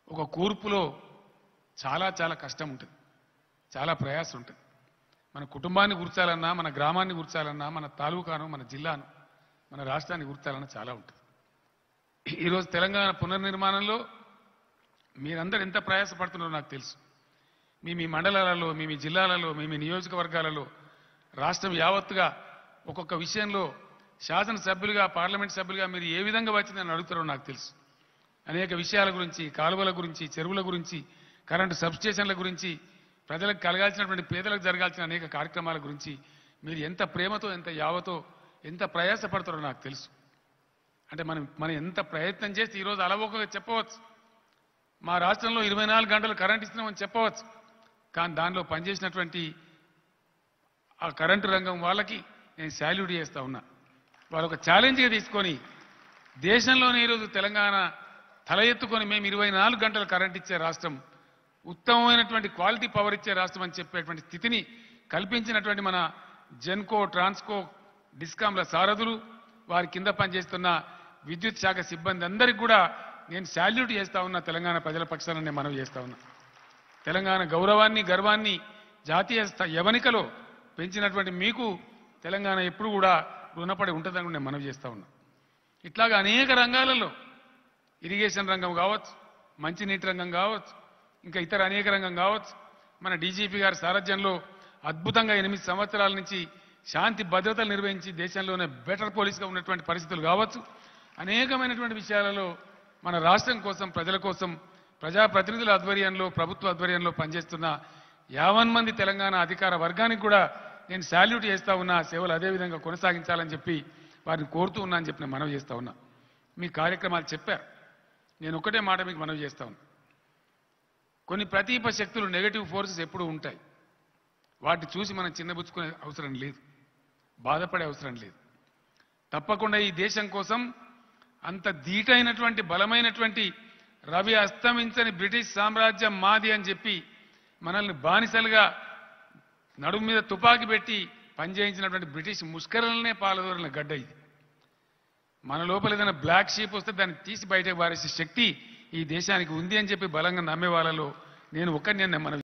ఒక కూర్పులో చాలా చాలా కష్టం ఉంటుంది చాలా ప్రయాసం ఉంటుంది మన కుటుంబాన్ని గుర్చాలన్నా మన గ్రామాన్ని గుర్చాలన్నా మన తాలూకాను మన జిల్లాను మన రాష్ట్రాన్ని గుర్చాలన్నా చాలా ఉంటుంది ఈరోజు తెలంగాణ పునర్నిర్మాణంలో మీరందరూ ఎంత ప్రయాసపడుతున్నారో నాకు తెలుసు మీ మీ మండలాలలో మీ మీ జిల్లాలలో మీ మీ నియోజకవర్గాలలో రాష్ట్రం యావత్తుగా ఒక్కొక్క విషయంలో శాసనసభ్యులుగా పార్లమెంట్ సభ్యులుగా మీరు ఏ విధంగా వచ్చిందని అడుగుతారో నాకు తెలుసు అనేక విషయాల గురించి కాలువల గురించి చెరువుల గురించి కరెంటు సబ్స్టేషన్ల గురించి ప్రజలకు కలగాల్సినటువంటి పేదలకు జరగాల్సిన అనేక కార్యక్రమాల గురించి మీరు ఎంత ప్రేమతో ఎంత యావతో ఎంత ప్రయాసపడతారో నాకు తెలుసు అంటే మనం మనం ఎంత ప్రయత్నం చేస్తే ఈరోజు అలవోకగా చెప్పవచ్చు మా రాష్ట్రంలో ఇరవై నాలుగు గంటలు కరెంట్ ఇస్తున్నామని చెప్పవచ్చు కానీ దానిలో పనిచేసినటువంటి ఆ కరెంటు రంగం వాళ్ళకి నేను శాల్యూట్ చేస్తా ఉన్నా వాళ్ళు ఒక ఛాలెంజ్గా తీసుకొని దేశంలోనే ఈరోజు తెలంగాణ తల ఎత్తుకొని మేము ఇరవై నాలుగు గంటలు కరెంట్ ఇచ్చే రాష్ట్రం ఉత్తమమైనటువంటి క్వాలిటీ పవర్ ఇచ్చే రాష్ట్రం అని చెప్పేటువంటి స్థితిని కల్పించినటువంటి మన జెన్కో ట్రాన్స్కో డిస్కాంల సారథులు వారి కింద పనిచేస్తున్న విద్యుత్ శాఖ సిబ్బంది అందరికీ కూడా నేను శాల్యూట్ చేస్తా ఉన్నా తెలంగాణ ప్రజల పక్షాన నేను మనవి చేస్తా ఉన్నా తెలంగాణ గౌరవాన్ని గర్వాన్ని జాతీయ స్థాయి యవనికలో పెంచినటువంటి మీకు తెలంగాణ ఎప్పుడు కూడా రుణపడి ఉంటుందని కూడా నేను మనవి చేస్తా ఉన్నా ఇట్లాగా అనేక రంగాలలో ఇరిగేషన్ రంగం కావచ్చు మంచినీటి రంగం కావచ్చు ఇంకా ఇతర అనేక రంగం కావచ్చు మన డీజీపీ గారి సారథ్యంలో అద్భుతంగా ఎనిమిది సంవత్సరాల నుంచి శాంతి భద్రతలు నిర్వహించి దేశంలోనే బెటర్ పోలీస్గా ఉన్నటువంటి పరిస్థితులు కావచ్చు అనేకమైనటువంటి విషయాలలో మన రాష్ట్రం కోసం ప్రజల కోసం ప్రజాప్రతినిధుల ఆధ్వర్యంలో ప్రభుత్వ ఆధ్వర్యంలో పనిచేస్తున్న యావన్ మంది తెలంగాణ అధికార వర్గానికి కూడా నేను శాల్యూట్ చేస్తా ఉన్నా సేవలు అదే విధంగా కొనసాగించాలని చెప్పి వారిని కోరుతూ ఉన్నా అని చెప్పి నేను మనవి చేస్తా ఉన్నా మీ కార్యక్రమాలు చెప్పారు నేను ఒకటే మాట మీకు మనవి చేస్తా ఉన్నా కొన్ని ప్రతీప శక్తులు నెగటివ్ ఫోర్సెస్ ఎప్పుడూ ఉంటాయి వాటిని చూసి మనం చిన్నబుచ్చుకునే అవసరం లేదు బాధపడే అవసరం లేదు తప్పకుండా ఈ దేశం కోసం అంత ధీటైనటువంటి బలమైనటువంటి రవి అస్తమించని బ్రిటిష్ సామ్రాజ్యం మాది అని చెప్పి మనల్ని బానిసలుగా నడుము మీద తుపాకీ పెట్టి పనిచేయించినటువంటి బ్రిటిష్ ముష్కరలనే పాలదోరిన గడ్డ ఇది మన లోపల ఏదైనా బ్లాక్ షీప్ వస్తే దాన్ని తీసి బయటకు పారేసే శక్తి ఈ దేశానికి ఉంది అని చెప్పి బలంగా నమ్మే వాళ్ళలో నేను ఒక్కరిని నేను మనం